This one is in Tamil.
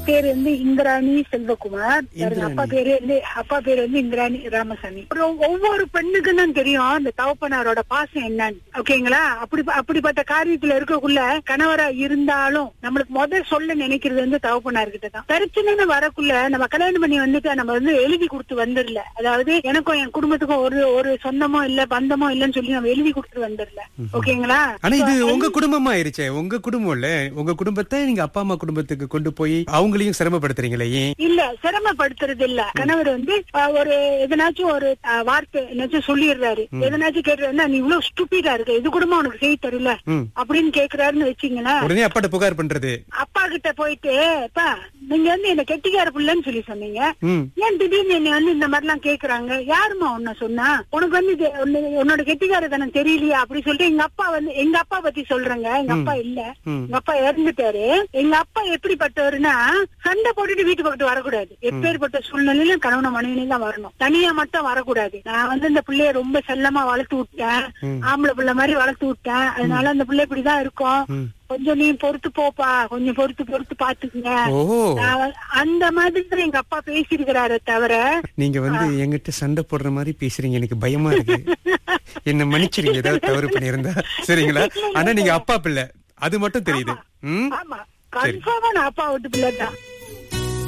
பேரு வந்து இந்திராணி செல்வகுமார் பாருங்க, அப்பா இந்திராணி. பேரு வந்து அப்பா பேரு வந்து இந்திராணி ராமசாமி அப்புறம் ஒவ்வொரு பெண்ணுக்கும் தான் தெரியும் அந்த தகப்பனாரோட பாசம் என்னன்னு ஓகேங்களா அப்படி அப்படிப்பட்ட காரியத்துல இருக்கக்குள்ள கணவரா இருந்தாலும் நம்மளுக்கு முதல் சொல்ல நினைக்கிறது வந்து தகப்பனார் கிட்ட தான் பிரச்சனைன்னு வரக்குள்ள நம்ம கல்யாணம் பண்ணி வந்துட்டு நம்ம வந்து எழுதி கொடுத்து வந்துடல அதாவது எனக்கும் என் குடும்பத்துக்கும் ஒரு ஒரு சொந்தமோ இல்ல பந்தமோ இல்லைன்னு சொல்லி நம்ம எழுதி கொடுத்து வந்துடல ஓகேங்களா ஆனா இது உங்க குடும்பமா ஆயிருச்சே உங்க குடும்பம் இல்ல உங்க குடும்பத்தை நீங்க அப்பா அம்மா குடும்பத்துக்கு கொண்டு போய் அவங்களையும் சிரமப்படுத்துறீங்களே ஏன் இல்ல சிரமப்படுத்துறது இல்ல கணவர் வந்து அஹ், ஒரு எதனாச்சும் ஒரு அஹ், வார்த்தை என்னாச்சும் சொல்லிடுறாரு எதனாச்சும் கேட்டுறாருன்னா நீ இவ்வளவு ஸ்டூபிடா இருக்க இது கூடமா உனக்கு செய்ய தரல ம். அப்படின்னு கேக்குறாருன்னு வச்சீங்களேன் உடனே அப்பாட்ட புகார் பண்றது அப்பா கிட்ட போயிட்டு அப்பா நீங்க வந்து என்ன கெட்டிக்கார புள்ளன்னு சொல்லி சொன்னீங்க ம் ஏன் திடீர்னு என்ன வந்து இந்த மாதிரி எல்லாம் கேக்குறாங்க யாருமா உன்ன சொன்னா உனக்கு வந்து இது உன்ன- உன்னோட கெட்டிக்காரத்தனம் தெரியலையா அப்படி சொல்லிட்டு எங்க அப்பா வந்து எங்க அப்பா பத்தி சொல்றேங்க எங்க அப்பா இல்ல ம். எங்க அப்பா இறந்துட்டாரு எங்க அப்பா எப்படிப்பட்டவருன்னா சண்டை போட்டுட்டு வீட்டு பக்கத்து வரக்கூடாது எப்பேற்பட்ட சூழ்நிலையிலும் கணவன மனைவியும் தான் வரணும் தனியா மட்டும் வரக்கூடாது நான் வந்து இந்த பிள்ளைய ரொம்ப செல்லமா வளர்த்து விட்டேன் ஆம்பளை பிள்ளை மாதிரி வளர்த்து விட்டேன் அதனால அந்த பிள்ளை இப்படிதான் இருக்கும் ம். கொஞ்சம் நீ பொறுத்து போப்பா கொஞ்சம் பொறுத்து பொறுத்து பாத்துக்குங்க ஓ நான் வந்து- அந்த மாதிரி தான் எங்க அப்பா பேசியிருக்கிறாரே தவிர நீங்க வந்து என்கிட்ட சண்டை போடுற மாதிரி பேசுறீங்க எனக்கு பயமா இருக்கு என்ன மன்னிச்சிருங்க ஏதாவது தவறு பண்ணியிருந்தா சரிங்களா ஆனா நீங்க அப்பா பிள்ளை அது மட்டும் தெரியுது ம் ஆமா கன்ஃபார்மா நான் அப்பா விட்டு பிள்ளை தான்